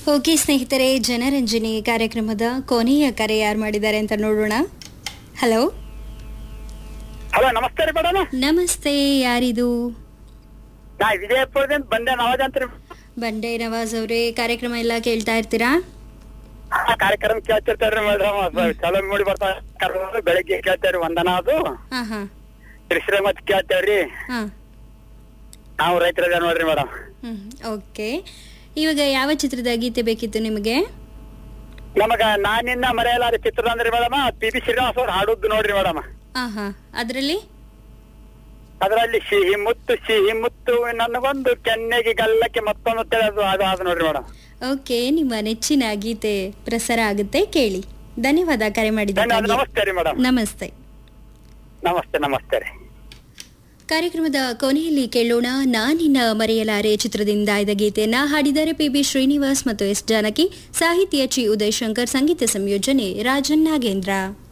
okay ಸ್ನೇಹಿತರೆ ಜನರಂಜನಿ ಕಾರ್ಯಕ್ರಮದ ಕೊನೆಯ ಕರೆ ಯಾರು ಮಾಡಿದ್ದಾರೆ ಅಂತ ನೋಡೋಣ ಹಲೋ ಹಲೋ ನಮಸ್ತೆ ರೀ ಮೇಡಮ್ ನಮಸ್ತೆ ಯಾರಿದು ನಾ ವಿಜಯಪುರದಿಂದ ಬಂದೆ ನವಾಜ್ ಅಂತ ರೀ ಬಂಡೆ ನವಾಜ್ ಅವರೇ ಕಾರ್ಯಕ್ರಮ ಎಲ್ಲ ಕೇಳ್ತಾ ಇರ್ತೀರಾ ಆ ಕಾರ್ಯಕ್ರಮ ಕೇಳ್ತಿರ್ತಾರ್ರಿ ಮೇಡಮ್ ಚಲೋ ಮೂಡಿ ಬರ್ತಾವ ಬೆಳಿಗ್ಗೆ ಕೇಳ್ತೇವ್ರಿ ವಂದನ ಅದು ಹಾ ಹಾ ಕೃಷಿ ಮತ್ ಕೇಳ್ತೇವ್ರಿ ಹಾ ನಾವು ರೈತರ ನೋಡ್ರಿ ಮೇಡಮ್ ಹ್ಮ್ ಓಕೆ ಇವಾಗ ಯಾವ ಚಿತ್ರದ ಗೀತೆ ಬೇಕಿತ್ತು ನಿಮಗೆ ನಮಗ ನಾನಿನ್ನ ಮರೆಯಲಾದ ಚಿತ್ರ ಅಂದ್ರಿ ಮೇಡಮ್ ಪಿ ಬಿ ಶ್ರೀನಿವಾಸ್ ಅವ್ರು ಹಾಡುದ್ದು ನೋಡ್ರಿ ಮೇಡಮ್ ಹಾ ಹಾ ಅದರಲ್ಲಿ ಅದರಲ್ಲಿ ಸಿಹಿ ಮುತ್ತು ಸಿಹಿ ಮುತ್ತು ನನಗೊಂದು ಕೆನ್ನೆಗೆ ಗಲ್ಲಕ್ಕೆ ಮತ್ತೊಂದು ತಿಳಿದು ಅದು ಅದು ನೋಡ್ರಿ ಮೇಡಮ್ ಓಕೆ ನಿಮ್ಮ ನೆಚ್ಚಿನ ಗೀತೆ ಪ್ರಸಾರ ಆಗುತ್ತೆ ಕೇಳಿ ಧನ್ಯವಾದ ಕರೆ ಧನ್ಯವಾದ ಮಾಡಿದ್ದಕ್ಕಾಗಿ ನಮಸ್ತೆ ರೀ ಮೇಡಮ್ ನಮಸ್ತೆ ನಮಸ್ತೆ ನಮಸ್ತೆ ರೀ ಕಾರ್ಯಕ್ರಮದ ಕೊನೆಯಲ್ಲಿ ಕೇಳೋಣ ನಾನಿನ್ನ ಮರೆಯಲಾರೆ ಚಿತ್ರದಿಂದ ಆಯ್ದ ಗೀತೆಯನ್ನ ಹಾಡಿದ್ದಾರೆ ಪಿ ಬಿ ಶ್ರೀನಿವಾಸ್ ಮತ್ತು ಎಸ್ ಜಾನಕಿ ಸಾಹಿತ್ಯ ಚಿ ಉದಯ್ ಶಂಕರ್ ಸಂಗೀತ ಸಂಯೋಜನೆ ರಾಜನ್ ನಾಗೇಂದ್ರ